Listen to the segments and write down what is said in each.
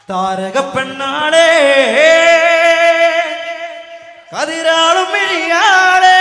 താരക പെണ്ണാളേ കതിരാളും മിഴിയാളേ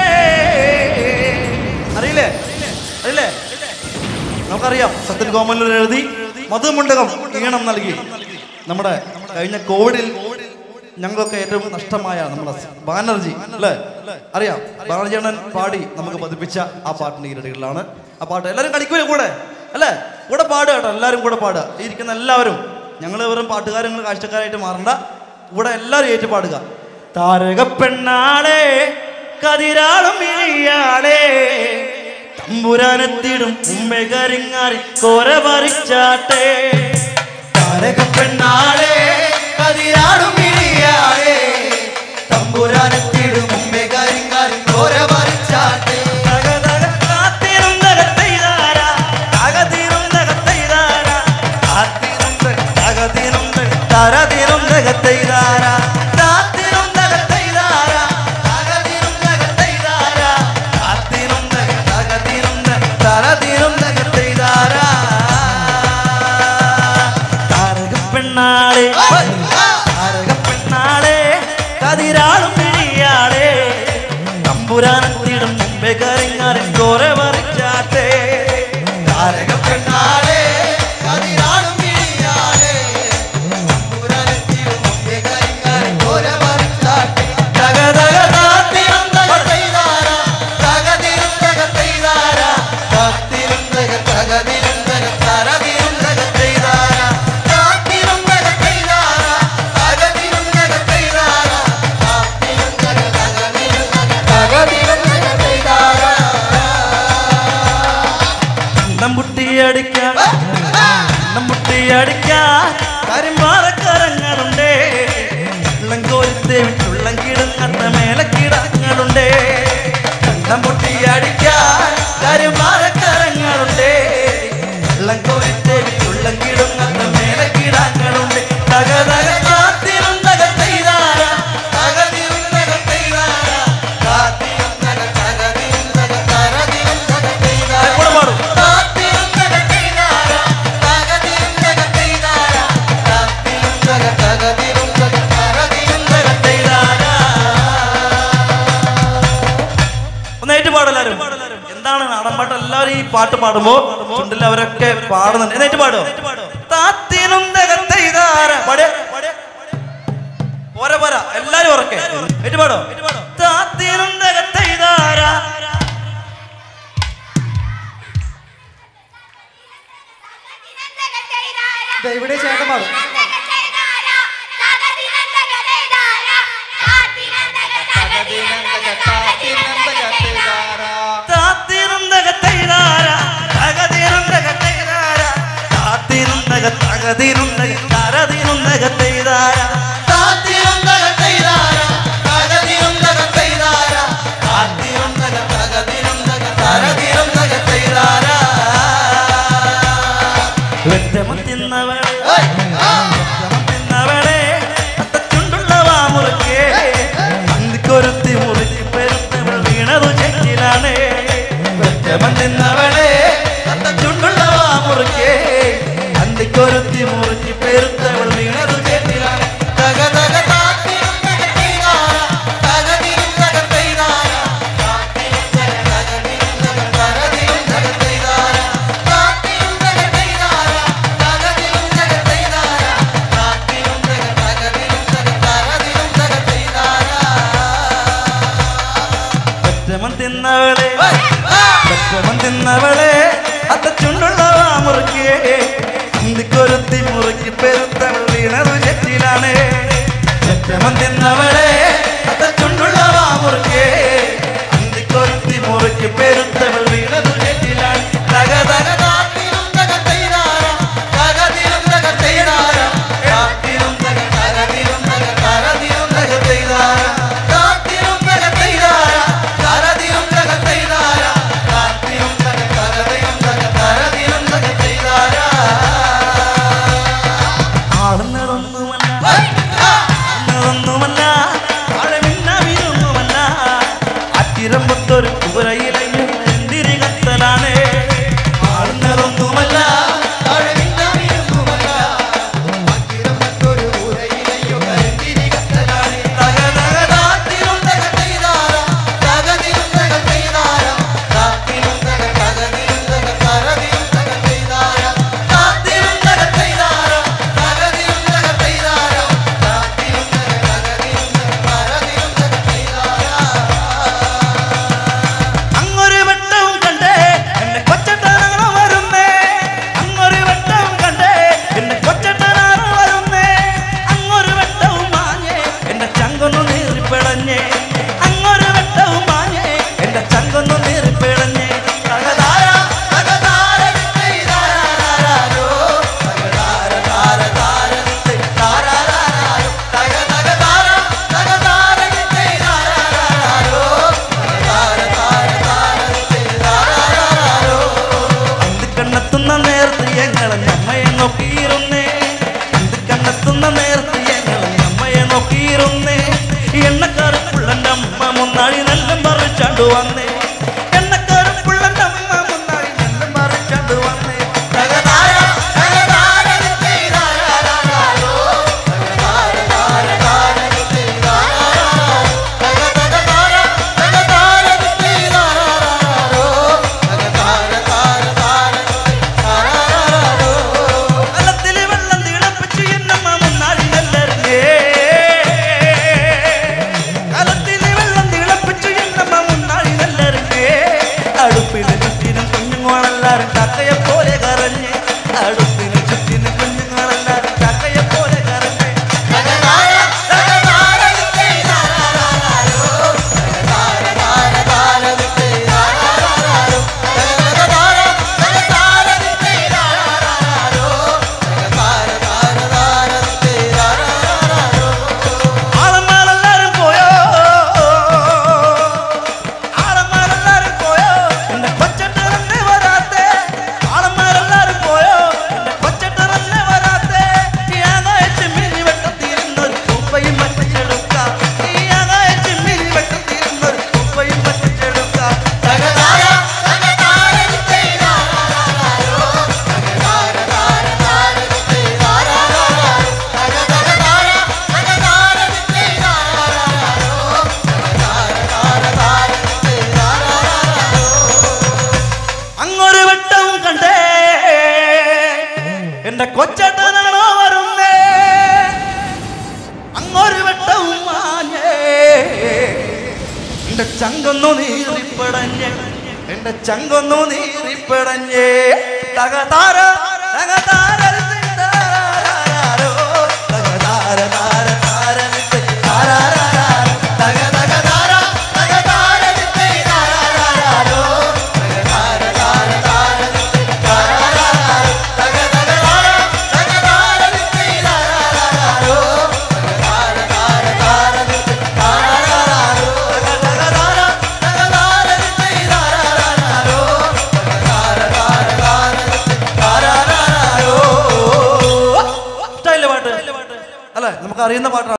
അറിയില്ലേ അറിയില്ലേ നമുക്കറിയാം സത്യൻ കോമല്ലൂർ എഴുതി മധുമുണ്ടകം ഈണം നൽകി നമ്മുടെ കഴിഞ്ഞ കോവിഡിൽ ഞങ്ങൾക്ക് ഏറ്റവും നഷ്ടമായ നമ്മുടെ ബാനർജി അല്ലേ അറിയാം ബാനർജി അണ്ണൻ പാടി നമുക്ക് പതിപ്പിച്ച ആ പാട്ടിന്റെ ഈരടികളിലാണ് ആ പാട്ട് എല്ലാവരും കളിക്കൂലേ കൂടെ അല്ലേ കൂടെ പാടുക കേട്ടോ എല്ലാവരും കൂടെ പാടുക ഈ ഇരിക്കുന്ന എല്ലാവരും ഞങ്ങൾ വെറും പാട്ടുകാരും കാഴ്ചക്കാരായിട്ട് മാറണ്ട കൂടെ എല്ലാവരും ഏറ്റു പാടുക താരക പെണ്ണാളെ കതിരാളും ഇയാളെ തമ്പുരാനെത്തിടും ഉമ്മെ കരിങ്ങാറി കോര പറിച്ചാട്ടെ താരക പെണ്ണാളെ കതിരാളും ഇയാളെ തമ്പുരാനെത്തിടും ഉമ്മെ കരിങ്ങാറി കോര പറിച്ചാട്ടെ തക തക കാത്തിരും തകത്തൈതാര തകതിരും തകത്തൈതാര കാത്തിരും തക തകതിരും തക തരതിരും തകത്തൈതാര താത്തിരും തകത്തൈതാര തകതിരും തകത്തൈതാര കാത്തിരും തക തകതിരും തക തരതിരും തകത്തൈതാര താരക പെണ്ണാളെ താരക പെണ്ണാളെ കതിരാളും പിഴിയാളെ തമ്പുരാനത്തിടും മുമ്പേ കറിങ്ങാറി കോര പറിച്ചാട്ടെ താരക പെണ്ണാളെ കതിരാളും പിഴിയാളെ തമ്പുരാനെത്തിടും മുമ്പേ കരിങ്ങാറി കോര പറിച്ചാട്ടെ തക തക താത്തിരും തക തൈതാര തകതിരും തക തൈതാര താത്തിരും തക തകതിരും തക തരതിരും തക തൈതാര താത്തിരും തക തൈതാര തകതിരും തക തൈതാര താത്തിരും തക തകതിരും തക തകതിരും തക തൈതാര നമ്മുട്ടിയടിക്കാൻ നമ്മുട്ടിയടിക്കാൻ കരിമ്പാറക്കരങ്ങളുണ്ടേ ഉള്ളങ്കോലത്തെ വിട്ടുള്ളം കിടങ്ങത്ത മേലെ കിടങ്ങളുണ്ടേ കണ്ണം പൊട്ടിയടിക്കാൻ കരിമ്പാറക്കരങ്ങളുണ്ടേ ഉള്ളങ്കോലത്തെ വിട്ടുള്ളം കിടങ്ങത്ത മേലെ കിടങ്ങളുണ്ട് തക തക കാത്തിരും തക തൈതാര തകതിരും തക തൈതാര കാത്തിരും തക തകതിരും തക തരതിരും തക തൈതാര കൂടെ പാടും കാത്തിരും തക തൈതാര തകതിരും തക തൈതാര കാത്തിരും തക തകതിരും തക തരതിരും തക തൈതാര ഒന്നായിട്ട് പാടെല്ലാരും എന്താണ് നാടൻ പാട്ട് എല്ലാവരും ഈ പാട്ട് പാടുമ്പോ ചുണ്ടിൽ അവരൊക്കെ പാടുന്നുണ്ട് എന്നായിട്ട് പാടോ താത്തിനും തകത്തൈതാര പാടിയ പോരാ പോരാ എല്ലാരും ഉറക്കെ ഏറ്റു പാടോ താത്തിനും തകത്തൈതാര ദേ ഇവിടെ ചേട്ടൻ പാടും താത്തിനും തകത്തൈതാര തകതിരും തകത്തൈതാര താത്തിനും തക തകതിരും തക തരതിരും തകത്തൈതാര താത്തിനും തകത്തൈതാര തകതിരും തകത്തൈതാര താത്തിനും തക തകതിരും തക തരതിരും തകത്തൈതാര വെറ്റമം തിന്നവളെ വെറ്റമം തിന്നവളെ അത്തച്ചുണ്ടുള്ള വാമുറുക്കേ അന്തിക്കൊരുത്തി മുറുക്കി പെരുത്തവൾ വീണതു ചെറ്റിലാണ് വെറ്റമം തിന്നവളെ അത്തച്ചുണ്ടുള്ള വാമുറുക്കേ അന്തിക്കൊരുത്തി മുറുക്കി പെരുത്തവൾ വീണതു ചെറ്റിലാണ് തക തക താത്തിരും തക തൈതാര തകതിരും തക തൈതാര താത്തിരും തക തകതിരും തക തരതിരും തക തൈതാര താത്തിരും തക തൈതാര തകതിരും തക തൈതാര താത്തിരും തക തകതിരും തക തരതിരും തക തൈതാര ഒറ്റമൻ തിന്നവളെ ഒറ്റമൻ തിന്നവളെ അത്തച്ചുണ്ടുള്ള മുറുക്കിയേ ഇന്തിക്കൊരുത്തി മുറുക്കി പെരുത്തവൾ വീണതു ചെറ്റിലാണ് ഒറ്റമൻ തിന്നവളെ അത്തച്ചുണ്ടുള്ള മുറുക്കിയേ ഇന്തിക്കൊരുത്തി മുറുക്കി പെരുത്തവൾ വീണതു ചെറ്റിലാണ് തക തക താത്തിരും തക തൈതാര തകതിരും തക തൈതാര താത്തിരും തക തകതിരും തക തരതിരും തക തൈതാര താത്തിരും തക തൈതാര തരതിരും തക തൈതാര താത്തിരും തക തകതിരും തക തരതിരും തക തൈതാര ആടുന്നതൊന്നുമല്ല ആടുന്നതൊന്നുമല്ല ആഴമിന്നവിനൊന്നുമല്ല അത്തിരമ്പത്തൊരു കുരയിലെയും മറിച്ചോണ്ട് വന്നേ എണ്ണക്കാരപ്പുള്ള നമ്മ മുന്നാടി നിന്ന് മറിച്ചോണ്ട് വന്നേ തകതാര തകതാര തീരാരാരാരോ. തകതാര താര താര തീരാരാരാരോ. തകതകതാര തകതാര തീരാരാരാരോ. തകതാര താര താര താരാരാരോ. കലത്തില് വെള്ളം തിളപ്പിച്ച് എന്നമ്മ മുന്നാടി നെല്ലറിഞ്ഞേ കലത്തില് വെള്ളം തിളപ്പിച്ച് എന്നമ്മ മുന്നാടി നെല്ലറിഞ്ഞേ അടുപ്പിന് ചുറ്റിനും കുഞ്ഞുങ്ങളെല്ലാരും കാക്കയെ പോലെ കറഞ്ഞ് അടുപ്പിന് ചുറ്റിനും കുഞ്ഞുങ്ങളെല്ലാരും കാക്കയെ പോലെ കറഞ്ഞ് തകതാര, തകതാര തീരാരാരാരോ. തകതാര, താര, താര തീരാരാരാരോ. തകതകതാര, തകതാര തീരാരാരാരോ. തകതാര, താര, താര തീരാരാരാരോ. ആളന്മാരെല്ലാരും പോയോ ആളന്മാരെല്ലാരും പോയോ എന്റെ കൊച്ചട്ടറന്നെ വരാത്തെ ആളന്മാരെല്ലാരും പോയോ എന്റെ കൊച്ചട്ടറന്നെ വരാത്തെ ഈ ആകാശ മിനി വെട്ടത്തിരുന്നൊരു കുപ്പയും പറ്റിച്ചെടുക്കാം ഈ ആകാശ മിനി വെട്ടത്തിരുന്നൊരു കുപ്പയും പറ്റിച്ചെടുക്കാം തകതാര തകതാര തീരാരാരാരോ. തകതാര താര താര തീരാരാരാരോ. തകതകതാര തകതാര തീരാരാരാരോ. അങ്ങൊരു വെട്ടവും കണ്ടേ എന്റെ കൊച്ചട്ടനാണോ വരുന്നേ അങ്ങൊരു വെട്ടവും മാഞ്ഞേ എന്റെ ചങ്കൊന്നു നീറിപ്പടഞ്ഞ് എന്റെ ചങ്കൊന്നു നീറിപ്പടഞ്ഞേ തകതാര തകതാര തീരാരാരാരോ. തകതാര താര താര തീരാരാരാരോ. തകതകതാര തകതാര തീരാരാരാരോ. തകതാര താര താര തീരാരാരാരോ. തകതകതാര തകതാര തീരാരാരാരോ. തകതാര താര താര തീരാരാരാരോ. തകതകതാര തകതാര തീരാരാരാരോ. തകതാര താര താര തീരാരാരാരോ. ഇഷ്ടമായില്ലേ പാട്ട് അല്ലേ നമുക്ക് അറിയുന്ന പാട്ടാണ്